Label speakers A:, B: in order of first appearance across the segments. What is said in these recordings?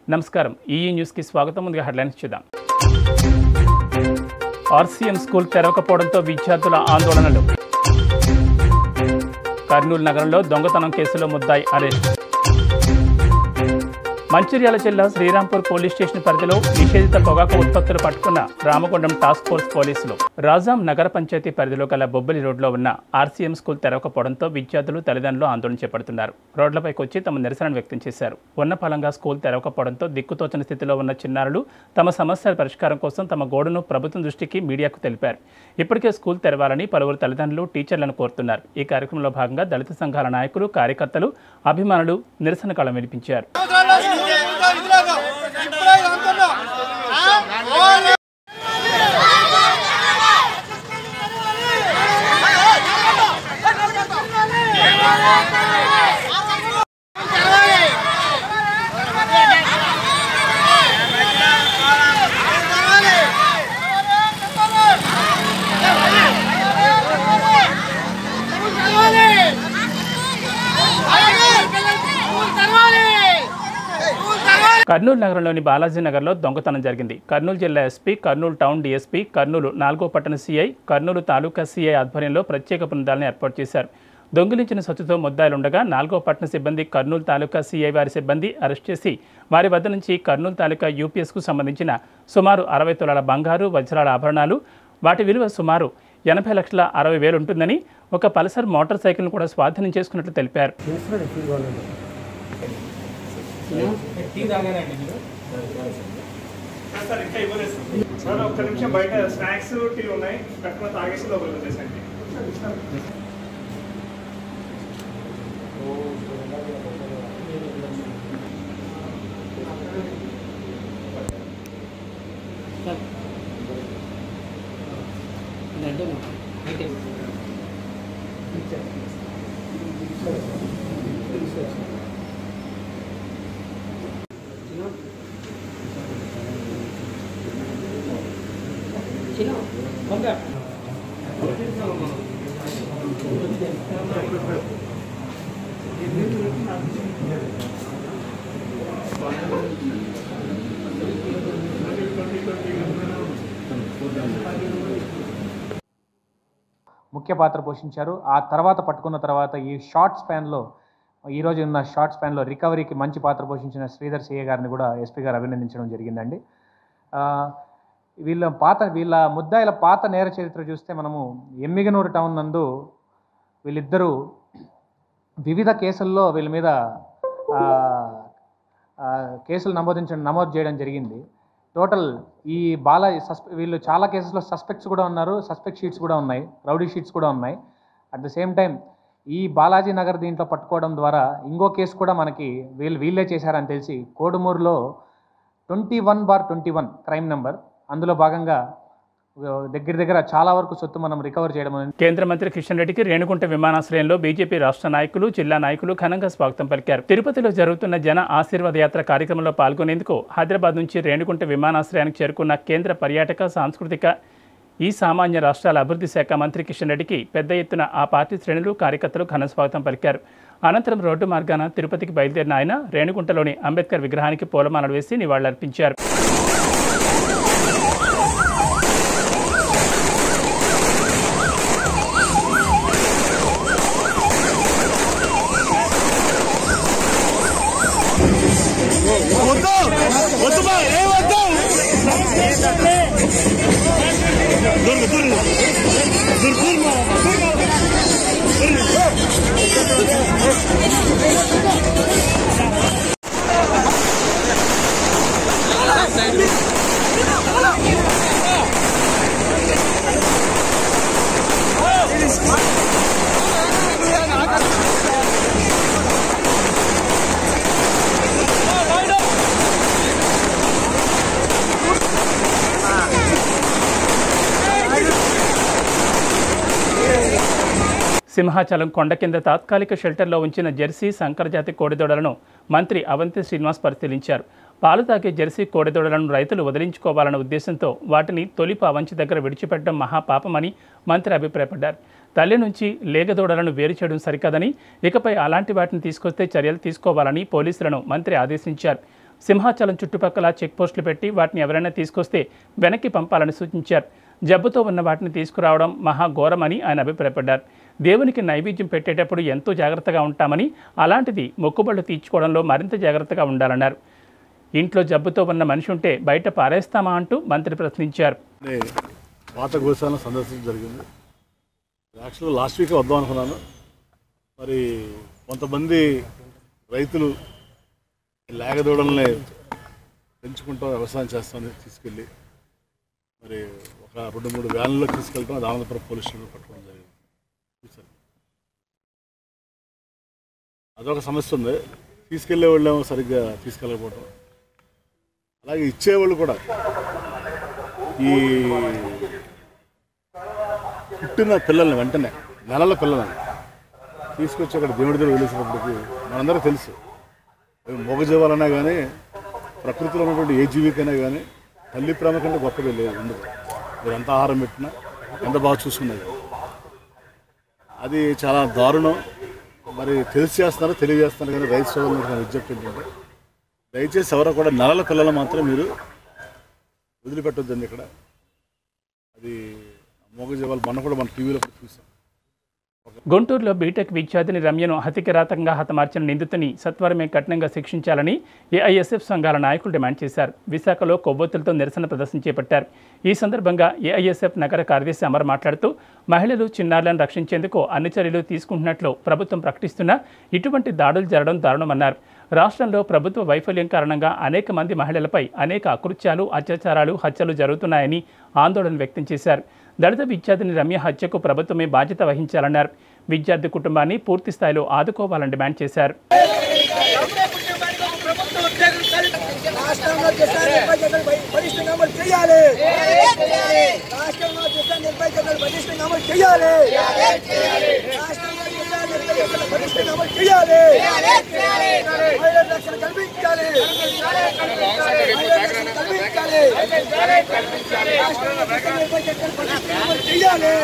A: నమస్కారం ఈఈ న్యూస్కి స్వాగతం ముందుగా హెడ్లైన్స్ చూద్దాం ఆర్సీఎం స్కూల్ తెరవకపోవడంతో విద్యార్థుల ఆందోళనలు కర్నూలు నగరంలో దొంగతనం కేసులో ముద్దాయి అరెస్ట్ మంచిర్యాల జిల్లా శ్రీరాంపూర్ పోలీస్ స్టేషన్ పరిధిలో నిషేధిత పొగాకు ఉత్పత్తులు పట్టుకున్న రామగుండం టాస్క్ ఫోర్స్ పోలీసులు రాజాం నగర పంచాయతీ పరిధిలో గల బొబ్బిలి రోడ్లో ఉన్న ఆర్సీఎం స్కూల్ తెరవకపోవడంతో విద్యార్థులు తల్లిదండ్రులు ఆందోళన చేపడుతున్నారు రోడ్లపైకి వచ్చి తమ నిరసనను వ్యక్తం చేశారు ఉన్నపలంగా స్కూల్ తెరవకపోవడంతో దిక్కుతోచని స్థితిలో ఉన్న చిన్నారులు తమ సమస్యల పరిష్కారం కోసం తమ గోడును ప్రభుత్వం దృష్టికి మీడియాకు తెలిపారు ఇప్పటికే స్కూల్ తెరవాలని పలువురు తల్లిదండ్రులు టీచర్లను కోరుతున్నారు ఈ కార్యక్రమంలో భాగంగా దళిత సంఘాల నాయకులు కార్యకర్తలు అభిమానులు నిరసన కళ వినిపించారు కర్నూలు నగరంలోని బాలాజీ నగర్లో దొంగతనం జరిగింది కర్నూలు జిల్లా SP Kurnool town DSP Kurnool నాలుగో పట్టణ సీఐ కర్నూలు తాలూకా సీఐ ఆధ్వర్యంలో ప్రత్యేక బృందాలను ఏర్పాటు చేశారు దొంగిలించిన సొత్తుతో ముద్దాయిలుండగా నాలుగో పట్టణ సిబ్బంది కర్నూలు తాలూకా సీఐ వారి సిబ్బంది అరెస్ట్ చేసి వారి వద్ద నుంచి కర్నూలు తాలూకా యూపీఎస్కు సంబంధించిన సుమారు అరవై తులాల బంగారు వజ్రాల ఆభరణాలు వాటి విలువ సుమారు ఎనభై లక్షల అరవై వేలు ఉంటుందని ఒక పల్సర్ మోటార్ సైకిల్ను కూడా స్వాధీనం చేసుకున్నట్లు తెలిపారు
B: సార్ ఇంకా ఇవ్వలేదు సార్. సార్ ఒక్క నిమిషం బయట స్నాక్స్ టీ ఉన్నాయి పక్కన తాగేసి లోపలికి వచ్చేసండి
C: ముఖ్య పాత్ర పోషించారు ఆ తర్వాత పట్టుకున్న తర్వాత ఈ షార్ట్ స్పాన్లో ఈరోజు ఉన్న షార్ట్ స్పాన్లో రికవరీకి మంచి పాత్ర పోషించిన శ్రీధర్ సిఏ గారిని కూడా ఎస్పీ గారు అభినందించడం జరిగిందండి ఆ, వీళ్ళ పాత వీళ్ళ ముద్దాయిల పాత నేర చరిత్ర చూస్తే మనము ఎమ్మిగనూరు టౌన్ నందు వీళ్ళిద్దరూ వివిధ కేసుల్లో వీళ్ళ మీద ఆ, ఆ, కేసులు నమోదించడం నమోదు చేయడం జరిగింది టోటల్ ఈ బాల సస్పె వీళ్ళు చాలా కేసెస్లో సస్పెక్ట్స్ కూడా ఉన్నారు సస్పెక్ట్ షీట్స్ కూడా ఉన్నాయి రౌడీ షీట్స్ కూడా ఉన్నాయి అట్ ద సేమ్ టైం ఈ బాలాజీ నగర్ దీంట్లో పట్టుకోవడం ద్వారా ఇంకో కేసు కూడా మనకి వీళ్ళు వీళ్ళే చేశారని తెలిసి కోడుమూరులో twenty one bar twenty one crime number అందులో భాగంగా దగ్గర దగ్గర చాలా వరకు సొత్తు మనం రికవర్ చేయడం అనేది
A: కేంద్ర మంత్రి కిషన్ రెడ్డికి రేణుగుంట విమానాశ్రయంలో బీజేపీ రాష్ట్ర నాయకులు జిల్లా నాయకులు ఘనంగా స్వాగతం పలికారు తిరుపతిలో జరుగుతున్న జన ఆశీర్వాద యాత్ర కార్యక్రమంలో పాల్గొనేందుకు హైదరాబాద్ నుంచి రేణుగుంట విమానాశ్రయానికి చేరుకున్న కేంద్ర పర్యాటక సాంస్కృతిక ఈ సామాన్య రాష్ట్రాల అభివృద్ధి శాఖ మంత్రి కిషన్ రెడ్డికి పెద్ద ఎత్తున ఆ పార్టీ శ్రేణులు కార్యకర్తలు ఘన స్వాగతం పలికారు అనంతరం రోడ్డు మార్గాన తిరుపతికి బయలుదేరిన ఆయన రేణుగుంటలోని అంబేద్కర్ విగ్రహానికి పూలమాలలు వేసి నివాళులర్పించారు సింహాచలం కొండ కింద తాత్కాలిక షెల్టర్లో ఉంచిన జెర్సీ సంకరజాతి కోడిదూడలను మంత్రి అవంతి శ్రీనివాస్ పరిశీలించారు పాలు తాగే జెర్సీ కోడిదూడలను రైతులు వదిలించుకోవాలన్న ఉద్దేశంతో వాటిని తొలి పావంచి దగ్గర విడిచిపెట్టడం మహాపాపమని మంత్రి అభిప్రాయపడ్డారు తల్లి నుంచి లేగదూడలను వేరు చేయడం సరికాదని ఇకపై అలాంటి వాటిని తీసుకొస్తే చర్యలు తీసుకోవాలని పోలీసులను మంత్రి ఆదేశించారు సింహాచలం చుట్టుపక్కల చెక్ పోస్టులు పెట్టి వాటిని ఎవరైనా తీసుకొస్తే వెనక్కి పంపాలని సూచించారు జబ్బుతో ఉన్న వాటిని తీసుకురావడం మహా ఘోరమని ఆయన అభిప్రాయపడ్డారు దేవునికి నైవేద్యం పెట్టేటప్పుడు ఎంతో జాగ్రత్తగా ఉంటామని అలాంటిది మొక్కుబళ్ళు తీర్చుకోవడంలో మరింత జాగ్రత్తగా ఉండాలన్నారు ఇంట్లో జబ్బుతో ఉన్న మనిషి ఉంటే బయట పారేస్తామా అంటూ మంత్రి ప్రశ్నించారు
D: అంటే పాత గోశాలను సందర్శించడం జరిగింది యాక్చువల్గా లాస్ట్ వీక్ వద్దాం అనుకున్నాను మరి కొంతమంది రైతులు ఈ లేగదూడల్ని పెంచుకుంటాం వ్యవసాయం చేస్తామని తీసుకెళ్ళి మరి ఒక రెండు మూడు వ్యాన్లో తీసుకెళ్ళడం అది ఆనందపురం పోలీస్ స్టేషన్లో పట్టుకోవడం జరిగింది చూశాను అదొక సమస్య ఉంది తీసుకెళ్లే వాళ్ళేమో సరిగ్గా తీసుకెళ్ళకపోవడం అలాగే ఇచ్చేవాళ్ళు కూడా ఈ పుట్టిన పిల్లల్ని వెంటనే నెలల పిల్లల్ని తీసుకొచ్చి అక్కడ దేవుడి దగ్గర వదిలేసినప్పటికీ మనందరికీ తెలుసు అవి మూగజీవాలన్నా కానీ ప్రకృతిలో ఉన్నటువంటి ఏ జీవికైనా కానీ తల్లి ప్రేమ కంటే గొప్పది లేదు ఉండదు మీరు ఎంత ఆహారం పెట్టినా ఎంత బాగా చూసుకున్నది అది చాలా దారుణం మరి తెలిసి చేస్తున్నారు తెలియజేస్తున్నారు కానీ రైతు సోదరులకు నా విజ్ఞప్తి ఏంటంటే దయచేసి ఎవరో కూడా నెలల పిల్లలు మాత్రం మీరు వదిలిపెట్టొద్దండి ఇక్కడ అది మూగజీవాలు మొన్న కూడా మన టీవీలో కూడా చూసాం
A: గుంటూరులో బీటెక్ విద్యార్థిని రమ్యను హతికిరాతంగా హతమార్చిన నిందితుని సత్వరమే కఠినంగా శిక్షించాలని ఏఐఎస్ఎఫ్ సంఘాల నాయకులు డిమాండ్ చేశారు విశాఖలో కొవ్వొత్తులతో నిరసన ప్రదర్శన చేపట్టారు ఈ సందర్భంగా ఏఐఎస్ఎఫ్ నగర కార్యదర్శి అమర్ మాట్లాడుతూ మహిళలు చిన్నారులను రక్షించేందుకు అన్ని చర్యలు తీసుకుంటున్నట్లు ప్రభుత్వం ప్రకటిస్తున్నా ఇటువంటి దాడులు జరగడం దారుణమన్నారు రాష్ట్రంలో ప్రభుత్వ వైఫల్యం కారణంగా అనేక మంది మహిళలపై అనేక అకృత్యాలు అత్యాచారాలు హత్యలు జరుగుతున్నాయని ఆందోళన వ్యక్తం చేశారు దళిత విద్యార్థిని రమ్య హత్యకు ప్రభుత్వమే బాధ్యత వహించాలన్నారు విద్యార్థి కుటుంబాన్ని పూర్తి స్థాయిలో ఆదుకోవాలని డిమాండ్ చేశారు
E: రాష్ట్రంలో దిశ నిర్భయతలు పటిష్టంగా అమలు చేయాలి రాష్ట్రంలో దిశ నిర్భయతలు పటిష్టంగా అమలు చేయాలి రాష్ట్రంలో దిశ నిర్భయతలు పటిష్టంగా అమలు చేయాలి మహిళల రక్షణ కల్పించాలి మహిళల రక్షణ కల్పించాలి రాష్ట్రంలో దిశ నిర్భయతలు పటిష్టంగా అమలు చేయాలి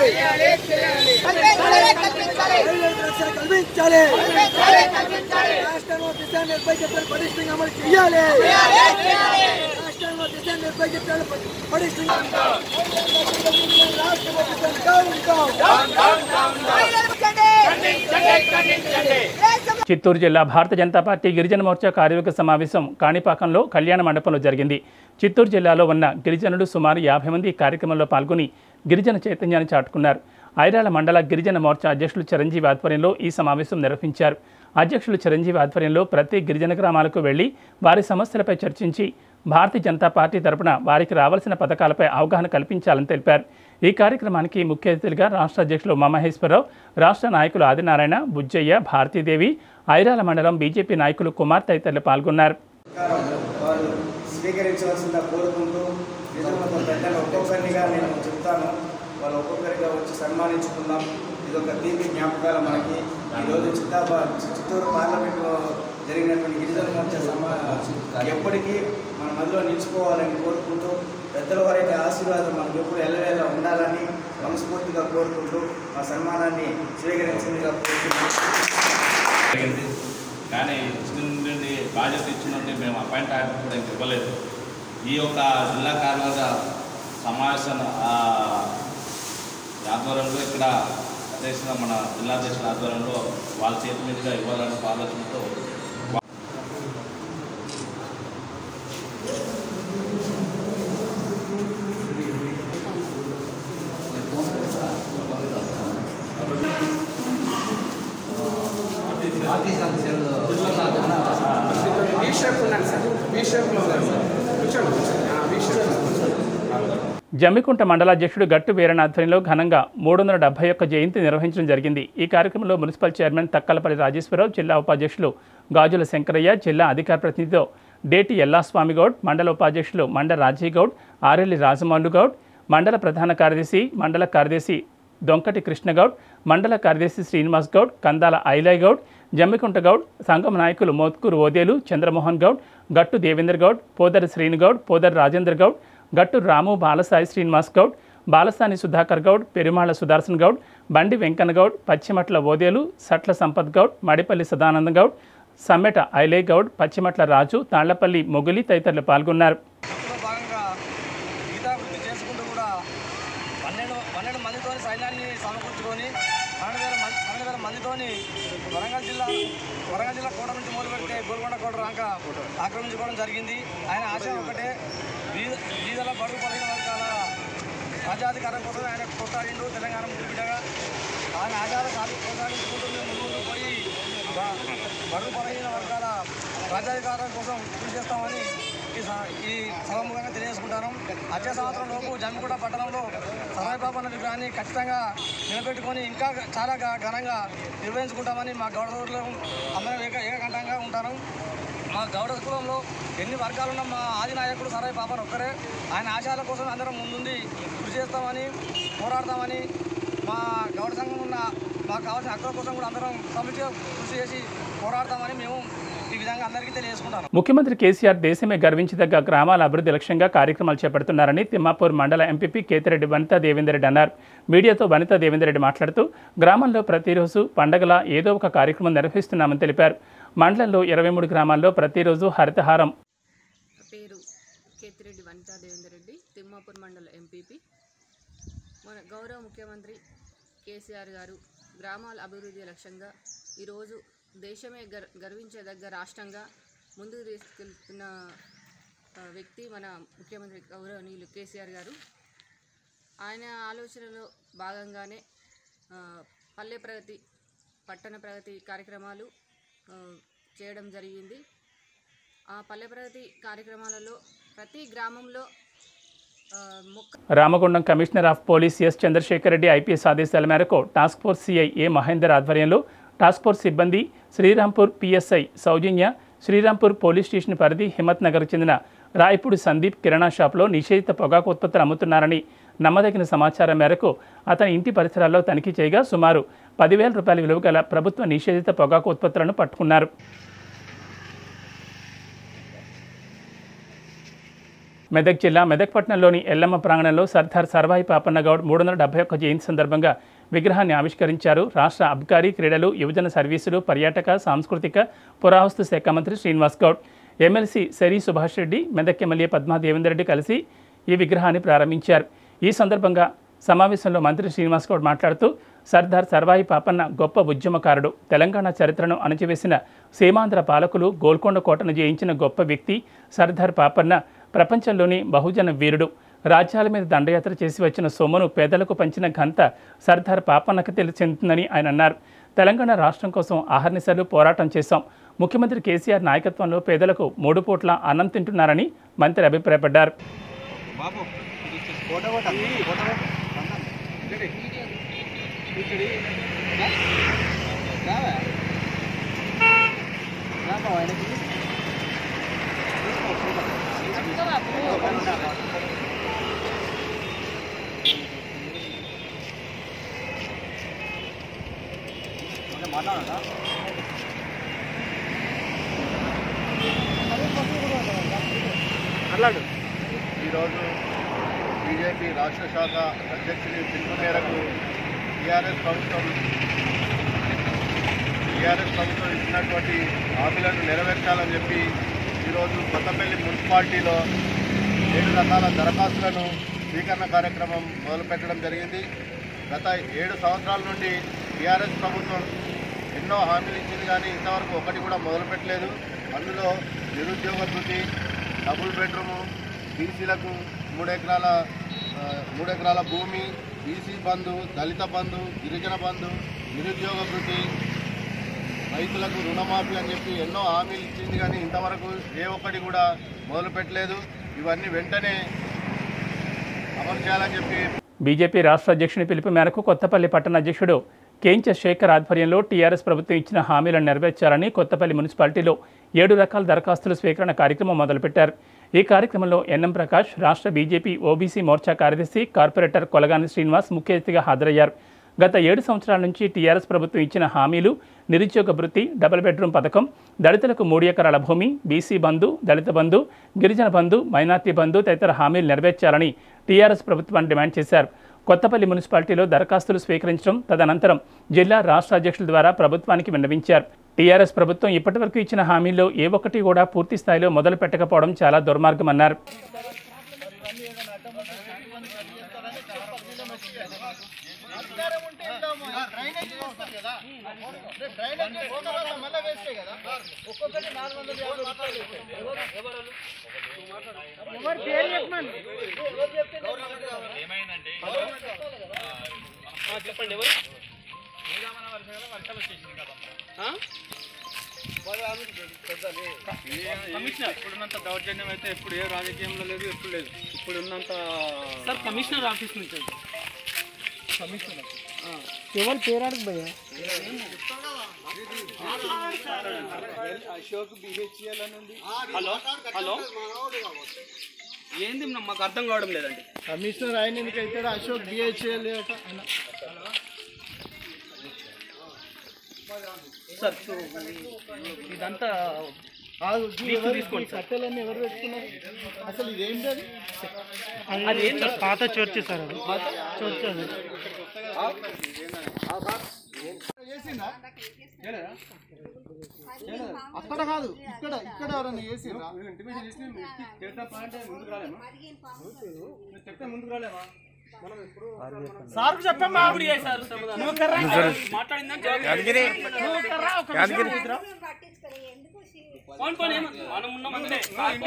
E: మహిళల రక్షణ కల్పించాలి రాష్ట్రంలో దిశ నిర్భయతలు పటిష్టంగా అమలు చేయాలి రాష్ట్రంలో దిశ నిర్భయతలు పటిష్టంగా రాష్ట్ర ప్రభుత్వం డౌన్ డౌన్
A: చిత్తూరు జిల్లా భారత జనతా పార్టీ గిరిజన మోర్చా కార్యవర్గ సమావేశం కాణిపాకంలో కళ్యాణ మండపంలో జరిగింది చిత్తూరు జిల్లాలో ఉన్న గిరిజనులు సుమారు యాభై మంది ఈ కార్యక్రమంలో పాల్గొని గిరిజన చైతన్యాన్ని చాటుకున్నారు ఐరాల మండల గిరిజన మోర్చా అధ్యక్షులు చిరంజీవి ఆధ్వర్యంలో ఈ సమావేశం నిర్వహించారు అధ్యక్షులు చిరంజీవి ఆధ్వర్యంలో ప్రతి గిరిజన గ్రామాలకు వెళ్లి వారి సమస్యలపై చర్చించి భారతీయ జనతా పార్టీ తరపున వారికి రావాల్సిన పథకాలపై అవగాహన కల్పించాలని తెలిపారు ఈ కార్యక్రమానికి ముఖ్య అతిథులుగా రాష్ట్ర అధ్యక్షులు ఉమామహేశ్వరరావు రాష్ట్ర నాయకులు ఆదినారాయణ బుజ్జయ్య భారతీదేవి ఐరాల మండలం బీజేపీ నాయకులు కుమార్ తదితరులు పాల్గొన్నారు
F: వారు స్వీకరించవలసిందిగా కోరుకుంటూ నిజామాబాద్ పెద్దలు ఒక్కొక్కరినిగా నేను చెప్తాను వాళ్ళు ఒక్కొక్కరిగా వచ్చి సన్మానించుకుందాం ఇది ఒక తీపి జ్ఞాపకాలు మనకి ఈరోజు చిత్తాబాద్ చిత్తూరు పార్లమెంట్లో జరిగినటువంటి గిరిజన మోర్చా సమా ఎప్పటికీ మన మధ్యలో నిలుచుకోవాలని కోరుకుంటూ పెద్దల వారికి ఆశీర్వాదం మనకు ఎప్పుడు ఎల్లవేళ ఉండాలని మనస్ఫూర్తిగా కోరుకుంటూ ఆ సన్మానాన్ని స్వీకరించిందిగా కోరుకుంటున్నాను
G: జరిగింది కానీ ఇచ్చిన బాధ్యత ఇచ్చినట్టు మేము అపాయింట్ కూడా ఇంక ఇవ్వలేదు ఈ యొక్క జిల్లా కార్యవర్గ సమావేశం ఆ, ఆధ్వర్యంలో ఇక్కడ చేసిన మన జిల్లా అధ్యక్షుల ఆధ్వర్యంలో వాళ్ళ చేతి మీదుగా ఇవ్వాలనే ఆలోచనతో
A: జమ్మికుంట మండలాధ్యక్షుడు గట్టు వీరణ ఆధ్వర్యంలో ఘనంగా మూడు వందల డెబ్బై ఒక్క జయంతి నిర్వహించడం జరిగింది ఈ కార్యక్రమంలో మున్సిపల్ చైర్మన్ తక్కలపల్లి రాజేశ్వరరావు జిల్లా ఉపాధ్యక్షులు గాజుల శంకరయ్య జిల్లా అధికార ప్రతినిధితో డేటి ఎల్లాస్వామి గౌడ్ మండల ఉపాధ్యక్షులు మండ రాజీ గౌడ్ ఆరెల్లి రాజమౌళి గౌడ్ మండల ప్రధాన కార్యదర్శి మండల కార్యదర్శి దొంకటి కృష్ణగౌడ్ మండల కార్యదర్శి శ్రీనివాస్ గౌడ్ కందాల ఐలయ్ గౌడ్ జమ్మికుంట గౌడ్ సంఘం నాయకులు మోత్కూరు ఓదేలు చంద్రమోహన్ గౌడ్ గట్టు దేవేందర్ గౌడ్ పోదరి శ్రీను గౌడ్ పోదరి రాజేందర్ గౌడ్ గట్టు రాము బాలసాయి శ్రీనివాస్ గౌడ్ బాలసాని సుధాకర్ గౌడ్ పెరుమాళ సుదర్శన్ గౌడ్ బండి వెంకన్న గౌడ్ పశ్చిమట్ల ఓదేలు సట్ల సంపత్ గౌడ్ మడిపల్లి సదానంద గౌడ్ సమ్మెట ఐలేగౌడ్ పచ్చిమట్ల రాజు తాళ్లపల్లి మొగులి తదితరులు పాల్గొన్నారు
H: ఇందులో భాగంగా గీతాభివృద్ధి చేసుకుంటూ కూడా పన్నెండు పన్నెండు మందితో సైన్యాన్ని సమకూర్చుకొని పన్నెండు వేల మంది పన్నెండు వేల మందితోని వరంగల్ జిల్లా వరంగల్ జిల్లా కోట నుంచి మొదలు పెడితే గోల్కొండ కోట రాక ఆక్రమించుకోవడం జరిగింది ఆయన ఆశ ఒకటే బీద బీదల బడుగు బలహీన వర్గాల రాజ్యాధికారం కోసం ఆయన కొట్టాడిండు తెలంగాణ ముద్దుబిడ్డగా ఆయన ఆశాలు సాధి కొనసాగించుకుంటూ మేము ముందు ముందు పోయి బ- బడుగు బలహీన వర్గాల రాజ్యాధికారం కోసం కృషి చేస్తామని ఈ స- ఈ సభముఖంగా తెలియజేసుకుంటాను వచ్చే సంవత్సరం లోపు జమ్మిగూడ పట్టణంలో సరాయి బాబన్న విగ్రహాన్ని ఖచ్చితంగా నిలబెట్టుకొని ఇంకా చాలా ఘ- ఘనంగా నిర్వహించుకుంటామని మా గౌడ సోదరులు అందరం ఏక ఏకకంఠంగా ఉంటాను మా గౌడ కులంలో ఎన్ని వర్గాలున్నా మా ఆది నాయకుడు సరాయి పాపన్ ఒక్కరే ఆయన ఆశయాల కోసం అందరం ముందుండి కృషి చేస్తామని పోరాడతామని మా గౌడ సంఘం ఉన్న మాకు కావాల్సిన హక్కుల కోసం కూడా అందరం సమిష్టిగా కృషి చేసి పోరాడతామని మేము ఈ విధంగా అందరికీ తెలియజేసుకుంటాను
A: ముఖ్యమంత్రి కేసీఆర్ దేశమే గర్వించదగ్గ గ్రామాల అభివృద్ధి లక్ష్యంగా కార్యక్రమాలు చేపడుతున్నారని తిమ్మాపూర్ మండల ఎంపీపీ కేతిరెడ్డి వనితా దేవేందర్రెడ్డి అన్నారు మీడియాతో వనితా దేవేందర్రెడ్డి మాట్లాడుతూ గ్రామంలో ప్రతిరోజు పండగల ఏదో ఒక కార్యక్రమం నిర్వహిస్తున్నామని తెలిపారు మండలంలో ఇరవై మూడు గ్రామాల్లో ప్రతిరోజు హరితహారం
I: పేరు కేతిరెడ్డి వనితా దేవేందర్ రెడ్డి తిమ్మాపూర్ మండల ఎంపీపీ మన గౌరవ ముఖ్యమంత్రి కేసీఆర్ గారు గ్రామాల అభివృద్ధి లక్ష్యంగా ఈరోజు దేశమే గర్ గర్వించదగ్గ రాష్ట్రంగా ముందుకు తీసుకెళ్తున్న ఆ, వ్యక్తి మన ముఖ్యమంత్రి గౌరవనీయులు కేసీఆర్ గారు ఆయన ఆలోచనలో భాగంగానే ఆ, పల్లె ప్రగతి పట్టణ ప్రగతి కార్యక్రమాలు ఆ, చేయడం జరిగింది ఆ పల్లె ప్రగతి కార్యక్రమాలలో ప్రతి గ్రామంలో ఆ, మొక్క
A: Ramagundam commissioner of police S Chandrasekhar Reddy IPS ఆదేశాల మేరకు task force CI A Mahender ఆధ్వర్యంలో టాస్క్ ఫోర్స్ సిబ్బంది Srirampur PSI Soujanya Srirampur police station పరిధి హిమ్మత్ నగర్కు చెందిన రాయపూడి సందీప్ కిరాణా షాప్లో నిషేధిత పొగాకు ఉత్పత్తులు అమ్ముతున్నారని నమ్మదగిన సమాచారం మేరకు అతని ఇంటి పరిసరాల్లో తనిఖీ చేయగా సుమారు పదివేల రూపాయల విలువ గల ప్రభుత్వ నిషేధిత పొగాకు ఉత్పత్తులను పట్టుకున్నారు మెదక్ జిల్లా మెదక్ పట్టణంలోని ఎల్లమ్మ ప్రాంగణంలో సర్దార్ సర్వాయి పాపన్న గౌడ్ మూడు వందల డెబ్బై ఒక్క జయంతి సందర్భంగా విగ్రహాన్ని ఆవిష్కరించారు రాష్ట్ర అబ్కారీ క్రీడలు యువజన సర్వీసులు పర్యాటక సాంస్కృతిక పురావస్తు శాఖ మంత్రి శ్రీనివాస్ గౌడ్ ఎమ్మెల్సీ సెరీ సుభాష్ రెడ్డి మెదక్ ఎమ్మెల్యే పద్మా దేవేందర్ రెడ్డి కలిసి ఈ విగ్రహాన్ని ప్రారంభించారు ఈ సందర్భంగా సమావేశంలో మంత్రి శ్రీనివాస్ గౌడ్ మాట్లాడుతూ సర్దార్ సర్వాయి పాపన్న గొప్ప ఉద్యమకారుడు తెలంగాణ చరిత్రను అణచివేసిన సీమాంధ్ర పాలకులు గోల్కొండ కోటను జయించిన గొప్ప వ్యక్తి సర్దార్ పాపన్న ప్రపంచంలోని బహుజన వీరుడు రాజ్యాల మీద దండయాత్ర చేసి వచ్చిన సొమ్మును పేదలకు పంచిన ఘనత సర్దార్ పాపన్నకు తెలి చెందుతుందని ఆయన అన్నారు తెలంగాణ రాష్ట్రం కోసం ఆహర్నిశలు పోరాటం చేశాం ముఖ్యమంత్రి కేసీఆర్ నాయకత్వంలో పేదలకు మూడు పూట్ల అన్నం తింటున్నారని మంత్రి అభిప్రాయపడ్డారు
D: ఈరోజు బీజేపీ రాష్ట్ర శాఖ అధ్యక్షుడి పిలుపు మేరకు టీఆర్ఎస్ ప్రభుత్వం టీఆర్ఎస్ ప్రభుత్వం ఇచ్చినటువంటి హామీలను నెరవేర్చాలని చెప్పి ఈరోజు కొత్తపల్లి మున్సిపాలిటీలో ఏడు రకాల దరఖాస్తులను స్వీకరణ కార్యక్రమం మొదలుపెట్టడం జరిగింది గత ఏడు సంవత్సరాల నుండి టీఆర్ఎస్ ప్రభుత్వం ఎన్నో హామీలు ఇచ్చింది కానీ ఇంతవరకు ఒకటి కూడా మొదలుపెట్టలేదు అందులో నిరుద్యోగ వృత్తి డబుల్ బెడ్రూము బీసీలకు మూడు ఎకరాల ఆ, మూడు ఎకరాల భూమి బీసీ బంధు దళిత బంధు గిరిజన బంధు నిరుద్యోగ వృత్తి రైతులకు రుణమాఫీ అని చెప్పి ఎన్నో హామీలు ఇచ్చింది కానీ ఇంతవరకు ఏ ఒక్కటి కూడా మొదలుపెట్టలేదు ఇవన్నీ వెంటనే అమలు చేయాలని చెప్పి
A: బీజేపీ రాష్ట్ర అధ్యక్షుని పిలుపు మేరకు కొత్తపల్లి పట్టణ అధ్యక్షుడు కేంచ శేఖర్ ఆధ్వర్యంలో టీఆర్ఎస్ ప్రభుత్వం ఇచ్చిన హామీలను నెరవేర్చాలని కొత్తపల్లి మున్సిపాలిటీలో ఏడు రకాల దరఖాస్తుల స్వీకరణ కార్యక్రమం మొదలుపెట్టారు ఈ కార్యక్రమంలో ఎన్ఎం ప్రకాష్ రాష్ట్ర బీజేపీ ఓబీసీ మోర్చా కార్యదర్శి కార్పొరేటర్ కొలగాని శ్రీనివాస్ ముఖ్య అతిథిగా హాజరయ్యారు గత ఏడు సంవత్సరాల నుంచి టీఆర్ఎస్ ప్రభుత్వం ఇచ్చిన హామీలు నిరుద్యోగ భృతి డబుల్ బెడ్రూమ్ పథకం దళితులకు మూడు ఎకరాల భూమి బీసీ బంధు దళిత బంధు గిరిజన బంధు మైనార్టీ బంధు తదితర హామీలు నెరవేర్చాలని టీఆర్ఎస్ ప్రభుత్వాన్ని డిమాండ్ చేశారు కొత్తపల్లి మున్సిపాలిటీలో దరఖాస్తులు స్వీకరించడం తదనంతరం జిల్లా రాష్ట్ర అధ్యక్షుల ద్వారా ప్రభుత్వానికి విన్నవించారు టీఆర్ఎస్ ప్రభుత్వం ఇప్పటివరకు ఇచ్చిన హామీల్లో ఏ ఒక్కటి కూడా పూర్తి స్థాయిలో మొదలు పెట్టకపోవడం చాలా దుర్మార్గమన్నారు
J: కమిషనర్ ఇప్పుడున్నంత దౌర్జన్యం అయితే ఎప్పుడు ఏ రాజకీయంలో లేదు ఎప్పుడు లేదు ఇప్పుడు ఉన్నంత సార్ కమిషనర్ ఆఫీస్ నుంచి కమిషనర్
E: ఎవరు పేరాడకు భయ్యా
J: అశోక్ బిహెచ్ఎల్ అని ఉంది హలో హలో ఏంది మాకు అర్థం కావడం లేదండి
E: కమిషనర్ ఆయన ఎందుకు అవుతాడు అశోక్ బిహెచ్ఎల్
J: సార్ ఇదంతా తీసుకోండి సార్
E: కట్టెలన్నీ ఎవరు పెట్టుకున్నారు అసలు ఇదేంటి అది
J: అది ఏం పాత చర్చ్ సార్ అది
E: చర్చ్ అది అక్కడ కాదు ఇక్కడ ఇక్కడ ఎవరైనా చేసిండ్రా
J: సార్ చెప్పమ్మా నువ్వు కర్రా మాట్లాడిందని ఫోన్ ఫోన్ ఏమన్నా మనం ఉన్నాం అందుకే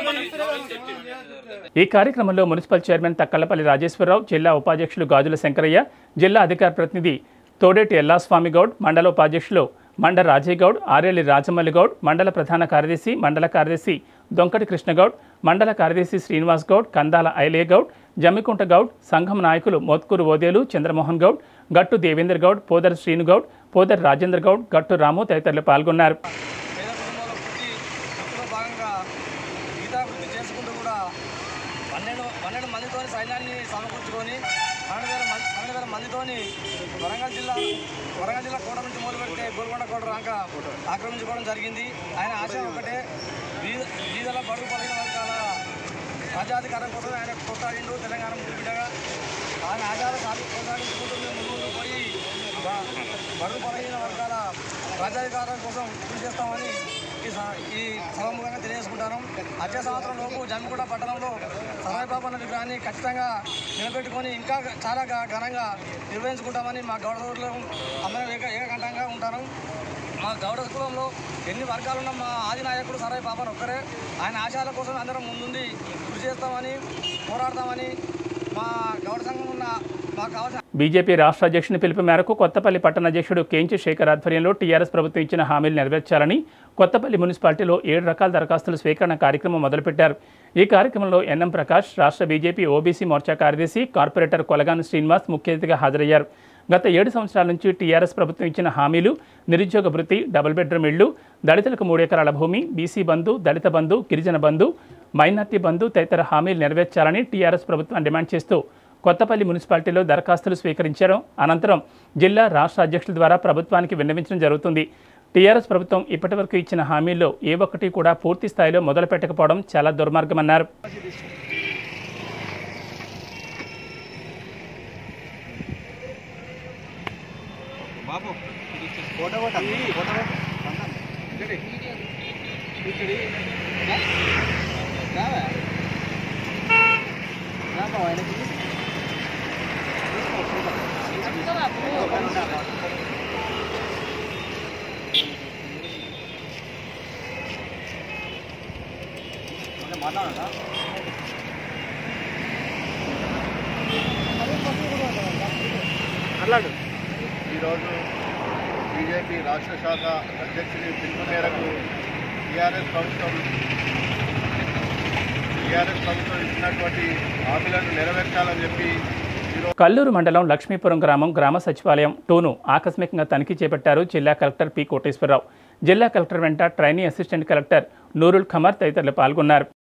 A: ఈ కార్యక్రమంలో మున్సిపల్ చైర్మన్ తక్కలపల్లి రాజేశ్వరరావు జిల్లా ఉపాధ్యక్షులు గాజుల శంకరయ్య జిల్లా అధికార ప్రతినిధి తోడేటి ఎల్లాస్వామి గౌడ్ మండల ఉపాధ్యక్షులు మండ రాజయ్య గౌడ్ ఆరేలి రాజమల్లి గౌడ్ మండల ప్రధాన కార్యదర్శి మండల కార్యదర్శి దొంకటి కృష్ణగౌడ్ మండల కార్యదర్శి శ్రీనివాస్ గౌడ్ కందాల ఐలే గౌడ్ జమ్మికుంట గౌడ్ సంఘం నాయకులు మోత్కూరు ఓదేలు చంద్రమోహన్ గౌడ్ గట్టు దేవేందర్ గౌడ్ పోదర్ శ్రీను గౌడ్ పోదర్ రాజేంద్ర గౌడ్ గట్టు రాము తదితరులు పాల్గొన్నారు
H: పేద కుటుంబంలో పుట్టి వృత్తిలో భాగంగా గీతా వృత్తి చేసుకుంటూ కూడా పన్నెండు పన్నెండు మందితోని సైన్యాన్ని సమకూర్చుకొని పన్నెండు వేల మంది పన్నెండు వేల మందితోని వరంగల్ జిల్లా వరంగల్ జిల్లా కోట నుంచి మొదలు పెడితే గోల్కొండ కోట రాక ఆక్రమించుకోవడం జరిగింది ఆయన ఆశ ఒకటే బీద బీదల బడుగు పలిగిన వర్గాల రాజ్యాధికారం కోసం ఆయన కొట్టాడిండు తెలంగాణ ముద్దు బిడ్డగా ఆయన ఆశాలు సాగి కొనసాగించుకుంటూ మేము ముందు ముందు పోయి బ- బడుగు బలహీన వర్గాల రాజ్యాధికారం కోసం కృషి చేస్తామని ఈ స- ఈ సభముఖంగా తెలియజేసుకుంటాను వచ్చే సంవత్సరం లోపు జమ్మిగూడ పట్టణంలో సరాయిబాబు అన్న విగ్రహాన్ని ఖచ్చితంగా నిలబెట్టుకొని ఇంకా చాలా ఘ- ఘనంగా నిర్వహించుకుంటామని మా గౌడ సోదరులు అందరం ఏక ఏకకంఠంగా ఉంటాను మా గౌడ కులంలో ఎన్ని వర్గాలున్న మా ఆది నాయకుడు సరాయి బాబాన్ ఒక్కరే ఆయన ఆశయాల కోసం అందరం ముందుండి కృషి చేస్తామని పోరాడతామని మా గౌడ సంఘం ఉన్న మాకు కావాల్సిన
A: బీజేపీ రాష్ట్ర అధ్యక్షుని పిలుపు మేరకు కొత్తపల్లి పట్టణ అధ్యక్షుడు కేంచి శేఖర్ ఆధ్వర్యంలో టీఆర్ఎస్ ప్రభుత్వం ఇచ్చిన హామీలు నెరవేర్చాలని కొత్తపల్లి మున్సిపాలిటీలో ఏడు రకాల దరఖాస్తుల స్వీకరణ కార్యక్రమం మొదలుపెట్టారు ఈ కార్యక్రమంలో ఎన్ఎం ప్రకాష్ రాష్ట్ర బీజేపీ ఓబీసీ మోర్చా కార్యదర్శి కార్పొరేటర్ కొలగాను శ్రీనివాస్ ముఖ్య అతిథిగా హాజరయ్యారు గత ఏడు సంవత్సరాల నుంచి టీఆర్ఎస్ ప్రభుత్వం ఇచ్చిన హామీలు నిరుద్యోగ భృతి డబుల్ బెడ్రూమ్ ఇళ్లు దళితులకు మూడు ఎకరాల భూమి బీసీ బంధు దళిత బంధు గిరిజన బంధు మైనార్టీ బంధు తదితర హామీలు నెరవేర్చాలని టీఆర్ఎస్ ప్రభుత్వం డిమాండ్ చేస్తూ కొత్తపల్లి మున్సిపాలిటీలో దరఖాస్తులు స్వీకరించడం అనంతరం జిల్లా రాష్ట్ర అధ్యక్షుల ద్వారా ప్రభుత్వానికి విన్నవించడం జరుగుతుంది టీఆర్ఎస్ ప్రభుత్వం ఇప్పటివరకు ఇచ్చిన హామీల్లో ఏ ఒక్కటి కూడా పూర్తి స్థాయిలో మొదలు పెట్టకపోవడం చాలా దుర్మార్గమన్నారు
D: ఈరోజు బీజేపీ రాష్ట్ర శాఖ అధ్యక్షుని పిలుపు మేరకు టీఆర్ఎస్ ప్రభుత్వం టీఆర్ఎస్ ప్రభుత్వం ఇచ్చినటువంటి హామీలను నెరవేర్చాలని చెప్పి
A: కల్లూరు మండలం లక్ష్మీపురం గ్రామం గ్రామ సచివాలయం టూను ఆకస్మికంగా తనిఖీ చేపట్టారు జిల్లా కలెక్టర్ పి కోటేశ్వరరావు జిల్లా కలెక్టర్ వెంట trainee assistant collector Noorul Khamar తదితరులు పాల్గొన్నారు